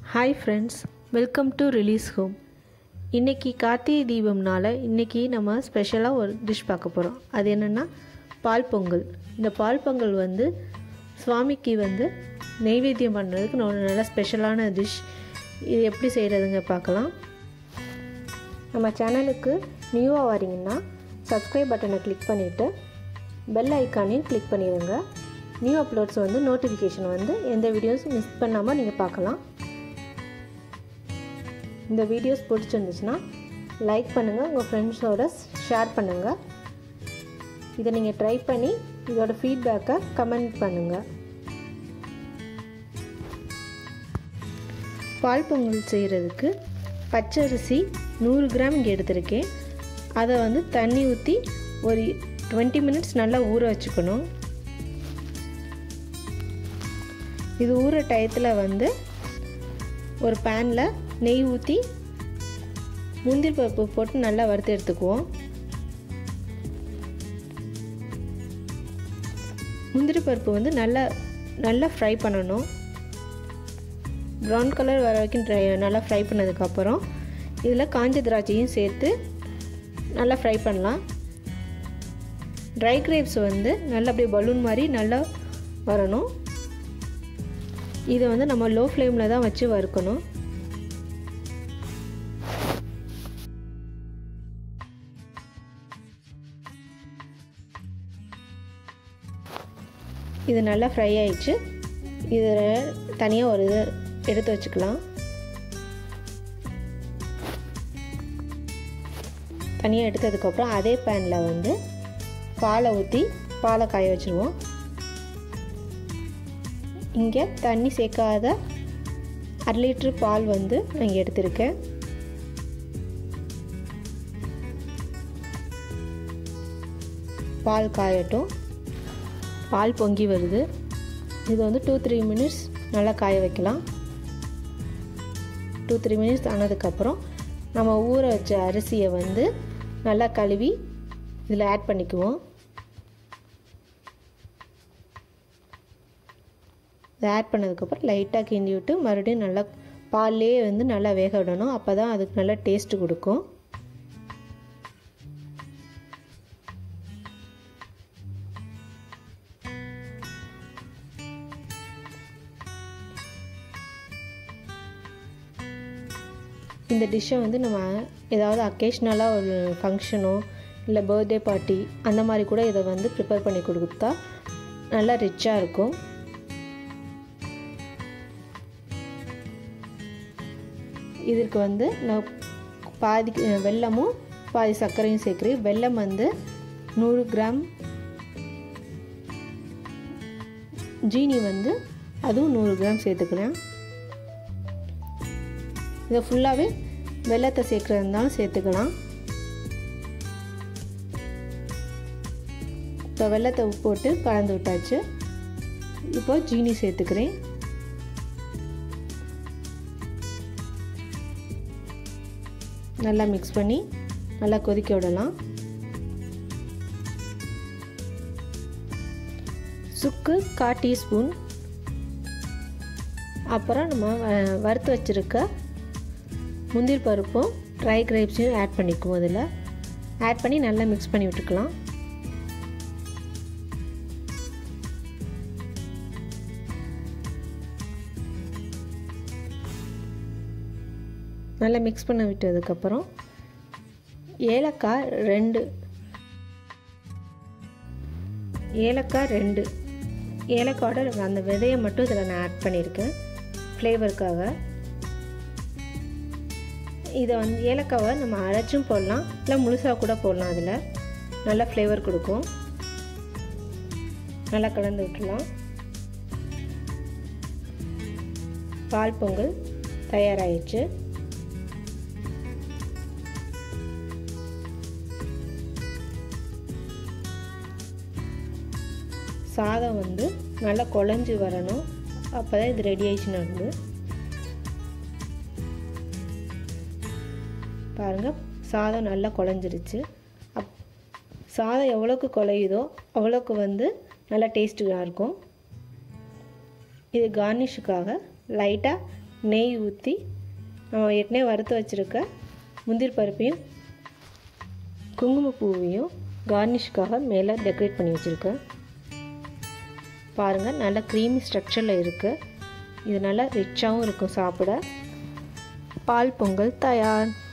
hi friends welcome to release home இன்றைக்கி கார்த்திகை தீபம்னால இன்றைக்கி நம்ம ஸ்பெஷலாக ஒரு டிஷ் பார்க்க போகிறோம் அது என்னென்னா பால் பொங்கல் இந்த பால் பொங்கல் வந்து சுவாமிக்கு வந்து நெய்வேத்தியம் பண்ணுறதுக்கு ஒரு நல்ல ஸ்பெஷலான டிஷ் இது எப்படி செய்கிறதுங்க பார்க்கலாம் நம்ம சேனலுக்கு நியூவாக வரீங்கன்னா சப்ஸ்கிரைப் பட்டனை கிளிக் பண்ணிவிட்டு பெல் ஐக்கானையும் கிளிக் பண்ணிடுங்க நியூ அப்லோட்ஸ் வந்து நோட்டிஃபிகேஷன் வந்து எந்த வீடியோஸ் மிஸ் பண்ணாமல் நீங்கள் பார்க்கலாம் இந்த வீடியோஸ் பிடிச்சிருந்துச்சுன்னா லைக் பண்ணுங்கள் உங்கள் ஃப்ரெண்ட்ஸோட ஷேர் பண்ணுங்கள் இதை நீங்கள் ட்ரை பண்ணி இதோட ஃபீட்பேக்கை கமெண்ட் பண்ணுங்கள் பால் பொங்கல் செய்கிறதுக்கு பச்சரிசி நூறு கிராம் இங்கே எடுத்திருக்கேன் அதை வந்து தண்ணி ஊற்றி ஒரு டுவெண்ட்டி மினிட்ஸ் நல்லா ஊற வச்சுக்கணும் இது ஊற டயத்தில் வந்து ஒரு பேனில் நெய் ஊற்றி முந்திரி பருப்பு போட்டு நல்லா வறுத்து எடுத்துக்குவோம் முந்திரி பருப்பு வந்து நல்லா நல்லா ஃப்ரை பண்ணணும் ப்ரௌன் கலர் வர வரைக்கும் ட்ரை நல்லா ஃப்ரை பண்ணதுக்கப்புறம் இதில் காஞ்ச திராட்சையும் சேர்த்து நல்லா ஃப்ரை பண்ணலாம் ட்ரை கிரேப்ஸ் வந்து நல்லா அப்படியே பலூன் மாதிரி நல்லா வரணும் இதை வந்து நம்ம லோ ஃப்ளேமில் தான் வச்சு வறுக்கணும் இது நல்லா ஃப்ரை ஆயிடுச்சு இதில் தனியாக ஒரு இது எடுத்து வச்சுக்கலாம் தனியாக எடுத்ததுக்கப்புறம் அதே பேனில் வந்து பாலை ஊற்றி பாலை காய வச்சுருவோம் இங்கே தண்ணி சேர்க்காத அரை லிட்ரு பால் வந்து நான் இங்கே எடுத்திருக்கேன் பால் காயட்டும் பால் பொங்கி வருது இது வந்து டூ த்ரீ மினிட்ஸ் நல்லா காய வைக்கலாம் டூ த்ரீ மினிட்ஸ் ஆனதுக்கப்புறம் நம்ம ஊற வச்ச அரிசியை வந்து நல்லா கழுவி இதில் ஆட் பண்ணிக்குவோம் இதை ஆட் பண்ணதுக்கப்புறம் லைட்டாக கிண்டி விட்டு மறுபடியும் நல்லா பால்லே வந்து நல்லா வேக விடணும் அப்போ தான் அதுக்கு நல்லா டேஸ்ட்டு கொடுக்கும் இந்த டிஷ்ஷை வந்து நம்ம ஏதாவது அக்கேஷ்னலாக ஒரு ஃபங்க்ஷனோ இல்லை பர்த்டே பார்ட்டி அந்த மாதிரி கூட இதை வந்து ப்ரிப்பேர் பண்ணி கொடுத்தா நல்லா ரிச்சாக இருக்கும் இதற்கு வந்து நான் பாதி வெல்லமும் பாதி சர்க்கரையும் சேர்க்குறேன் வெல்லம் வந்து நூறு கிராம் ஜீனி வந்து அதுவும் நூறு கிராம் சேர்த்துக்கிறேன் இதை ஃபுல்லாகவே வெள்ளத்தை சேர்க்குறது இருந்தாலும் சேர்த்துக்கலாம் இப்போ வெள்ளத்தை உப்பு போட்டு கலந்து விட்டாச்சு இப்போ ஜீனி சேர்த்துக்கிறேன் நல்லா மிக்ஸ் பண்ணி நல்லா கொதிக்க விடலாம் சுக்கு கா டீஸ்பூன் அப்புறம் நம்ம வறுத்து வச்சுருக்க முந்திரி பருப்பும் ட்ரை கிரேப்ஸையும் ஆட் பண்ணிக்குவோம் அதில் ஆட் பண்ணி நல்லா மிக்ஸ் பண்ணி விட்டுக்கலாம் நல்லா மிக்ஸ் பண்ண விட்டதுக்கப்புறம் ஏலக்காய் ரெண்டு ஏலக்காய் ரெண்டு ஏலக்காயோட அந்த விதையை மட்டும் இதில் நான் ஆட் பண்ணியிருக்கேன் ஃப்ளேவருக்காக இதை வந்து ஏலக்காவை நம்ம அரைச்சும் போடலாம் இல்லை முழுசாக கூட போடலாம் அதில் நல்லா ஃப்ளேவர் கொடுக்கும் நல்லா கலந்து விட்டுலாம் பால் பொங்கல் தயாராகிடுச்சு சாதம் வந்து நல்லா குழஞ்சி வரணும் அப்போ தான் இது ரெடி ஆயிடுச்சுன்னு வந்து பாருங்கள் சாதம் நல்லா குழஞ்சிருச்சு அப் சாதம் எவ்வளோக்கு குழையுதோ அவ்வளோக்கு வந்து நல்லா டேஸ்ட்டுயாக இருக்கும் இது கார்னிஷுக்காக லைட்டாக நெய் ஊற்றி நம்ம ஏற்கனவே வறுத்து வச்சுருக்க முந்திரி பருப்பையும் குங்குமப்பூவையும் கார்னிஷ்காக மேலே டெக்கரேட் பண்ணி வச்சுருக்கேன் பாருங்கள் நல்லா க்ரீமி ஸ்ட்ரக்சரில் இருக்குது இது நல்லா ரிச்சாகவும் இருக்கும் சாப்பிட பால் பொங்கல் தயார்